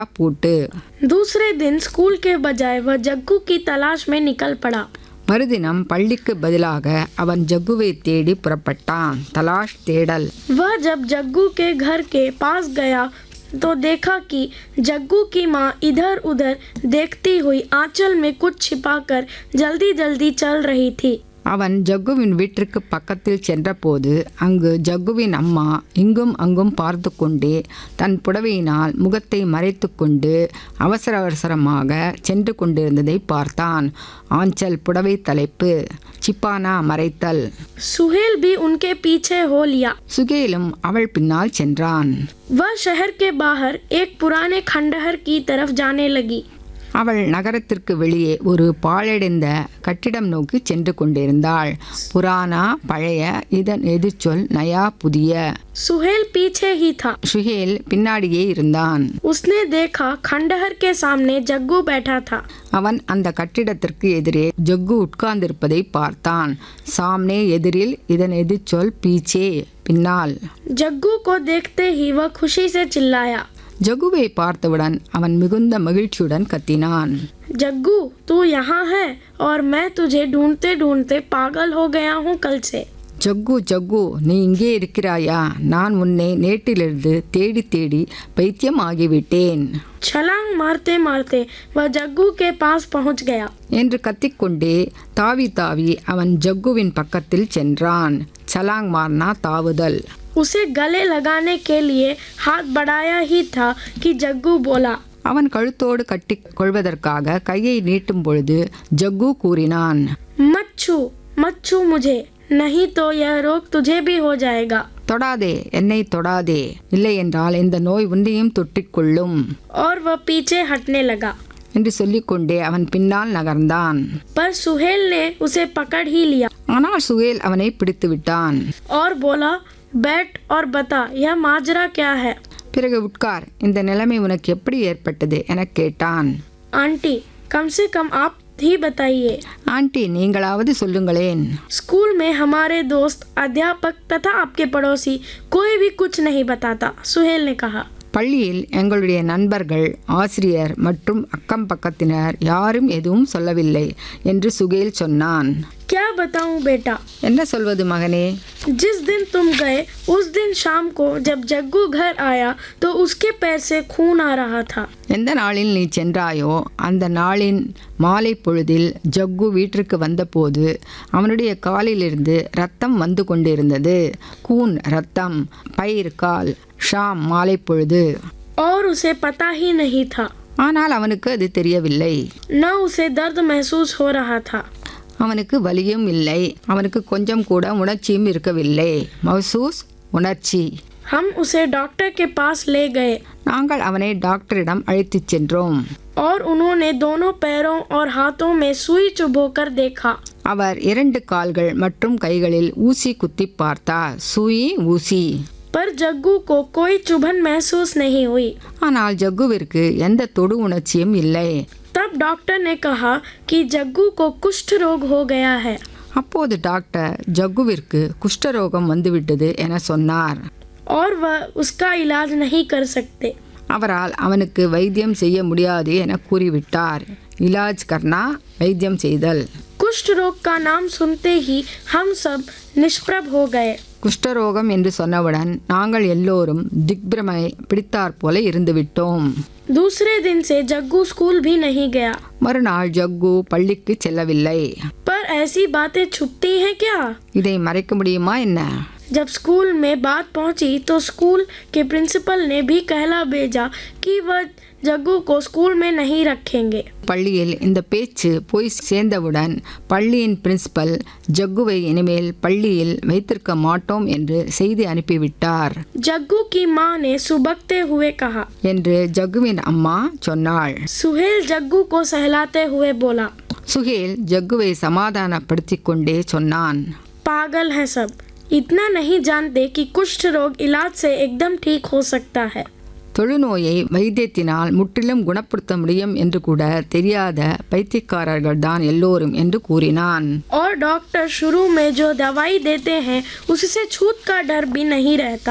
பூட்டு दूसरे दिन स्कूल के बजाय वह जग्गू की तलाश में निकल पड़ा மறுதினம் பள்ளிக்கு பதிலாக அவன் ஜக்குவை தேடி புறப்பட்டான் தலாஷ் தேடல் वह जब जग्गू के घर के पास गया तो देखा कि जग्गू की माँ इधर उधर देखती हुई आंचल में कुछ छिपाकर जल्दी जल्दी चल रही थी அவன் ஜக்குவின் வீட்டிற்கு பக்கத்தில் சென்றபோது அங்கு ஜக்குவின் அம்மா இங்கும் அங்கும் பார்த்து கொண்டே தன் புடவையினால் முகத்தை மறைத்து கொண்டு அவசர அவசரமாக சென்று கொண்டிருந்ததை பார்த்தான் ஆஞ்சல் புடவை தலைப்பு சிப்பானா மறைத்தல் सुहेल भी उनके पीछे हो लिया சுகேலும் அவள் பின்னால் சென்றான் वह शहर के बाहर एक पुराने खंडहर की तरफ जाने लगी அவள் நகரத்திற்கு வெளியே ஒரு பாழடைந்த கட்டிடம் நோக்கி சென்று கொண்டிருந்தாள் புராணா பழைய இதன் எதிர்ச்சொல் நயா புதிய सुहेल पीछे ही था சுஹேல் பின்னாடியே இருந்தான் उसने देखा खंडहर के सामने जग्गू बैठा था அவன் அந்த கட்டிடத்திற்கு எதிரே ஜக்கு உட்கார்ந்திருப்பதை பார்த்தான் சாம்னே எதிரில் இதன் எதிர்ச்சொல் பீச்சே பின்னால் जग्गू को देखते ही वह खुशी से चिल्लाया ஜகுவை பார்த்தவுடன் அவன் மிகுந்த மகிழ்ச்சியுடன் கத்தினான் जग्गू तू यहाँ है और मैं तुझे ढूंढते ढूंढते पागल हो गया हूँ कल से ஜக்கு ஜக்கு நீ இங்கே இருக்கிறாயா நான் உன்னை நேற்றிலிருந்து தேடி தேடி பைத்தியம் ஆகிவிட்டேன் छलांग मारते मारते वह जग्गू के पास पहुँच गया என்று கத்திக்கொண்டே தாவி தாவி அவன் ஜக்குவின் பக்கத்தில் சென்றான் சலாங் மார்னா தாவுதல் उसे गले लगाने के लिए हाथ बढ़ाया ही था कि जग्गू बोला அவன் கழுத்தோடு கட்டி கொள்வதற்காக கையை நீட்டும் பொழுது ஜக்கு கூறினான் मत छू मत छू मुझे नहीं तो यह रोग तुझे भी हो जाएगा தொடாதே என்னை தொடாதே இல்லை என்றால் இந்த நோய் உன்னையும் தொட்டிக்கொள்ளும் और वह पीछे हटने लगा என்று சொல்லிக்கொண்டே அவன் பின்னால் நகர்ந்தான் पर सुहेल ने उसे पकड़ ही लिया ஆனால் சுகேல் அவனை பிடித்து விட்டான் और बोला बैठ और बता यह माजरा क्या है பிறகு உட்கார் இந்த நிலைமை உனக்கு எப்படி ஏற்பட்டது எனக் கேட்டான் आंटी कम से कम आप ही बताइए ஆண்டி நீங்களாவது சொல்லுங்களேன் स्कूल में हमारे दोस्त अध्यापक तथा आपके पड़ोसी कोई भी कुछ नहीं बताता सुहेल ने कहा பள்ளியில் எங்களுடைய நண்பர்கள் ஆசிரியர் மற்றும் அக்கம் பக்கத்தினர் யாரும் எதுவும் சொல்லவில்லை என்று சுகேல் சொன்னான் क्या बताऊं बेटा என்ன சொல்வது மகனே जिस दिन तुम गए उस दिन शाम को जब जग्गू घर आया तो उसके पैर से खून आ रहा था எந்த நாளில் நீ சென்றாயோ அந்த நாளின் மாலை பொழுதில் ஜக்கு வீட்டிற்கு வந்தபோது அவனுடைய காலிலிருந்து ரத்தம் வந்து கொண்டிருந்தது கூன் ரத்தம் பயிர் கால் ஷாம் மாலை பொழுது और उसे पता ही नहीं था ஆனால் அவனுக்கு அது தெரியவில்லை न उसे दर्द महसूस हो रहा था அவனுக்கு வலியும் இல்லை அவனுக்கு கொஞ்சம் கூட உணர்ச்சியும் இருக்கவில்லை மௌசூஸ் உணர்ச்சி हम उसे डॉक्टर के पास ले गए நாங்கள் அவனை டாக்டரிடம் அழைத்துச் சென்றோம் और उन्होंने दोनों पैरों और हाथों में सुई चुभोकर देखा அவர் இரண்டு கால்கள் மற்றும் கைகளில் ஊசி குத்தி பார்த்தார் சூயி ஊசி पर जग्गू को कोई चुभन महसूस नहीं हुई ஆனால் ஜக்குவிற்கு எந்த தொடு உணர்ச்சியும் இல்லை तब डॉक्टर ने कहा कि जग्गू को कुष्ठ रोग हो गया है அப்போது டாக்டர் ஜக்குவிற்கு குஷ்டரோகம் வந்துவிட்டது என சொன்னார் और वह उसका इलाज नहीं कर सकते அவரால் அவனுக்கு வைத்தியம் செய்ய முடியாது என கூறிவிட்டார் இலாஜ் கர்னா வைத்தியம் செய்தல் कुष्ठ रोग का नाम सुनते ही हम सब निष्प्रभ हो गए குஷ்டரோகம் என்று சொன்னவுடன் நாங்கள் எல்லோரும் திக்பிரமை பிடித்தாற் போல இருந்துவிட்டோம் दूसरे दिन से जग्गू स्कूल भी नहीं गया மறுநாள் ஜக்கு பள்ளிக்கு செல்லவில்லை पर ऐसी बातें छुपती हैं क्या இதை மறைக்க முடியுமா என்ன जब स्कूल में बात पहुंची तो स्कूल के प्रिंसिपल ने भी कहला भेजा कि वह जग्गू को स्कूल में नहीं रखेंगे பள்ளியில் இந்த பேச்சு போய் சேர்ந்தவுடன் பள்ளியின் பிரின்சிபல் ஜக்குவை இனிமேல் பள்ளியில் வைத்திருக்க மாட்டோம் என்று செய்தி அனுப்பிவிட்டார் जग्गू की माँ ने सुबकते हुए कहा என்று ஜக்குவின் அம்மா சொன்னாள் सुहेल जग्गू को सहलाते हुए बोला சுகேல் ஜக்குவை சமாதானப்படுத்திக் கொண்டே சொன்னான் पागल है सब इतना नहीं जानते कि कुष्ठ रोग इलाज से एकदम ठीक हो सकता है தொழுநோயை வைத்தியத்தினால் முற்றிலும் குணப்படுத்த முடியும் என்று கூட தெரியாத பைத்தியக்காரர்கள் தான் எல்லோரும் என்று கூறினான் और डॉक्टर शुरू में जो दवाई देते हैं उससे छूत का डर भी नहीं रहता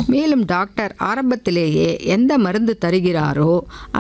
மேலும் டாக்டர் ஆரம்பத்திலேயே எந்த மருந்து தருகிறாரோ